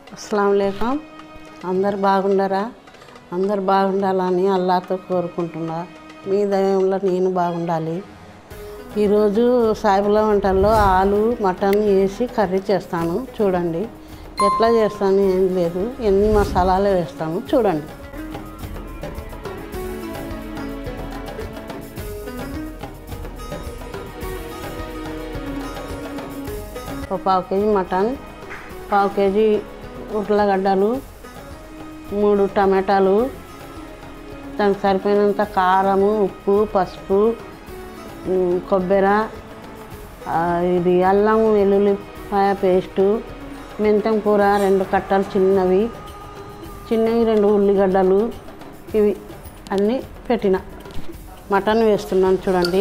అస్సలం లేకం అందరు బాగుండరా అందరు బాగుండాలని అల్లాతో కోరుకుంటున్నా మీ దయంలో నేను బాగుండాలి ఈరోజు సాయిబుల వంటల్లో ఆలు మటన్ వేసి కర్రీ చేస్తాను చూడండి ఎట్లా చేస్తాను ఏం లేదు ఎన్ని మసాలాలు వేస్తాను చూడండి ఒక పావు కేజీ మటన్ పావు కేజీ ఉర్లగడ్డలు మూడు టమాటాలు దానికి సరిపోయినంత కారము ఉప్పు పసుపు ఉమ్, కొబ్బరి ఆ, ఇది అల్లం వెల్లుల్లిపాయ పేస్టు మెంతం కూర రెండు కట్టలు చిన్నవి చిన్నవి రెండు ఉల్లిగడ్డలు ఇవి అన్నీ పెట్టిన మటన్ వేస్తున్నాను చూడండి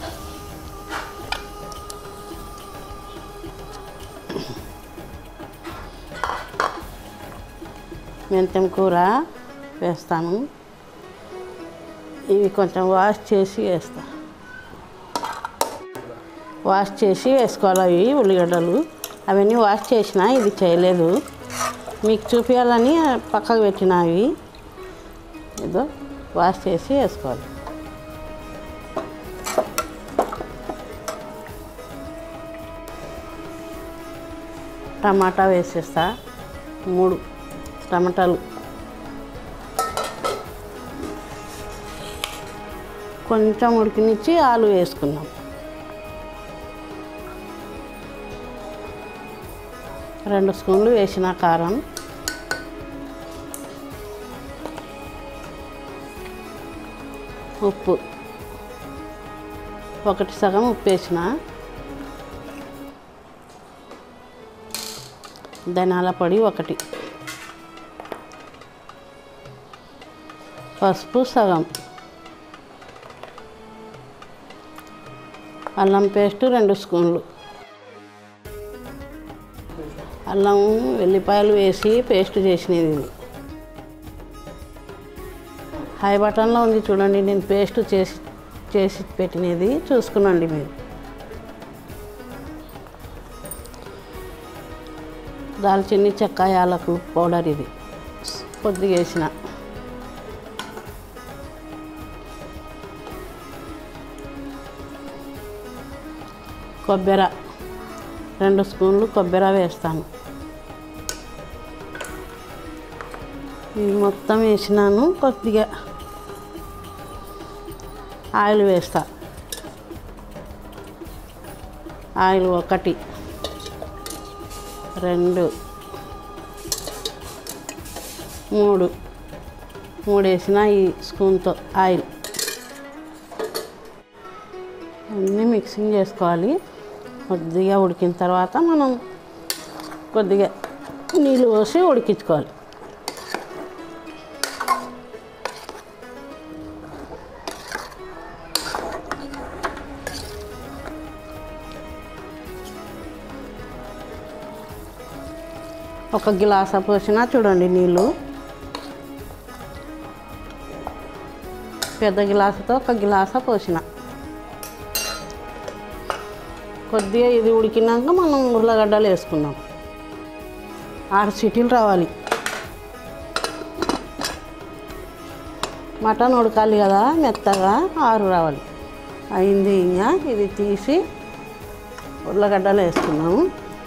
మెంతం కూర వేస్తాను ఇవి కొంచెం వాష్ చేసి వేస్తా వాష్ చేసి వేసుకోవాలి అవి ఉల్లిగడ్డలు అవన్నీ వాష్ చేసిన ఇది చేయలేదు మీకు చూపించాలని పక్కకు పెట్టిన అవి ఏదో వాష్ చేసి వేసుకోవాలి టమాటా వేసేస్తా మూడు టమాటాలు కొంచెం ఉడికినిచ్చి ఆలు వేసుకున్నాం రెండు స్పూన్లు వేసిన కారం ఉప్పు ఒకటి సగం ఉప్పు వేసిన ధనియాల పొడి ఒకటి పసుపు సగం అల్లం పేస్ట్ రెండు స్పూన్లు అల్లం వెల్లిపాయలు వేసి పేస్ట్ చేసినది ఇది హై బటన్లో ఉంది చూడండి నేను పేస్ట్ చేసి చేసి పెట్టినది చూసుకునండి మీరు దాల్చిన్ని చెక్క యాలకులు పౌడర్ ఇది కొద్దిగా వేసిన కొబ్బరి రెండు స్పూన్లు కొబ్బరి వేస్తాను ఇవి మొత్తం వేసినాను కొద్దిగా ఆయిల్ వేస్తా ఆయిల్ ఒకటి రెండు మూడు మూడు వేసిన ఈ స్పూన్తో ఆయిల్ అన్నీ మిక్సింగ్ చేసుకోవాలి కొద్దిగా ఉడికిన తర్వాత మనం కొద్దిగా నీళ్ళు పోసి ఉడికించుకోవాలి ఒక గిలాస పోసినా చూడండి నీళ్ళు పెద్ద గిలాసుతో ఒక గిలాస పోసిన కొద్దిగా ఇది ఉడికినాక మనం ఉర్లగడ్డలు వేసుకుందాం ఆరు సిటీలు రావాలి మటన్ ఉడకాలి కదా మెత్తగా ఆరు రావాలి అయింది ఇంకా ఇది తీసి ఉర్లగడ్డలు వేసుకున్నాము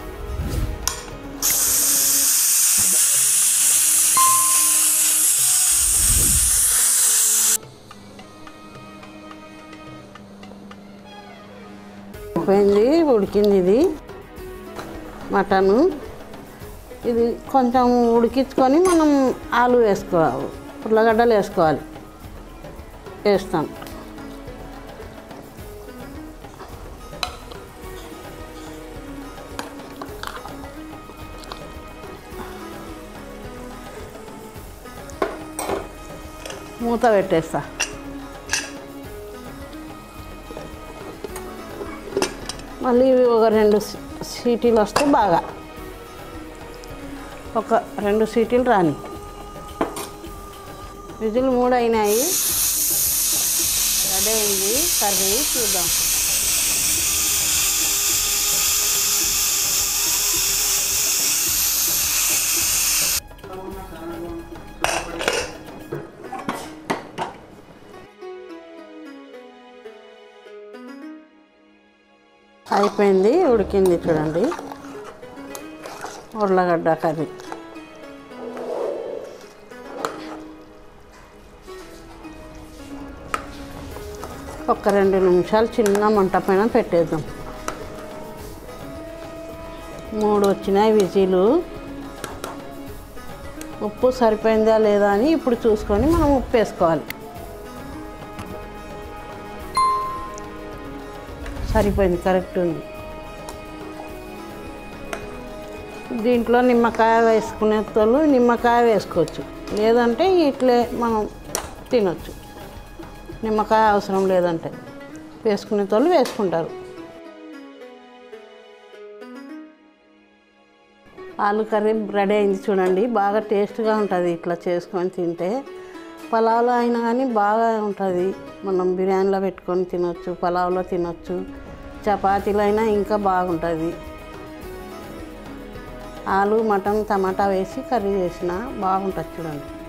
పోయింది ఉడికింది ఇది మటను ఇది కొంచెం ఉడికించుకొని మనం ఆలు వేసుకోవాలి ఉర్లగడ్డలు వేసుకోవాలి వేస్తాం మూత పెట్టేస్తా మళ్ళీ ఇవి ఒక రెండు సీ- సీటీలు వస్తే బాగా ఒక రెండు సీటీలు రాని విజిల్ మూడు అయినాయి రెడీ అయింది కర్రీ చూద్దాం అయిపోయింది ఉడికింది చూడండి ఉర్లగడ్డ కర్రీ ఒక రెండు నిమిషాలు చిన్న మంట పైన పెట్టేద్దాం మూడు వచ్చినాయి విజిలు ఉప్పు సరిపోయిందా లేదా అని ఇప్పుడు చూసుకొని మనం ఉప్పు వేసుకోవాలి సరిపోయింది కరెక్ట్ ఉంది దీంట్లో నిమ్మకాయ వేసుకునే తోళ్ళు నిమ్మకాయ వేసుకోవచ్చు లేదంటే ఇట్లే మనం తినొచ్చు నిమ్మకాయ అవసరం లేదంటే వేసుకునే తోళ్ళు వేసుకుంటారు ఆలు కర్రీ రెడీ అయింది చూడండి బాగా టేస్ట్గా ఉంటుంది ఇట్లా చేసుకొని తింటే పలావ్లో అయినా కానీ బాగా ఉంటుంది మనం బిర్యానీలో పెట్టుకొని తినొచ్చు పలావ్లో తినొచ్చు చపాతీలో అయినా ఇంకా బాగుంటుంది ఆలు మటన్ టమాటా వేసి కర్రీ చేసిన బాగుంటుంది చూడండి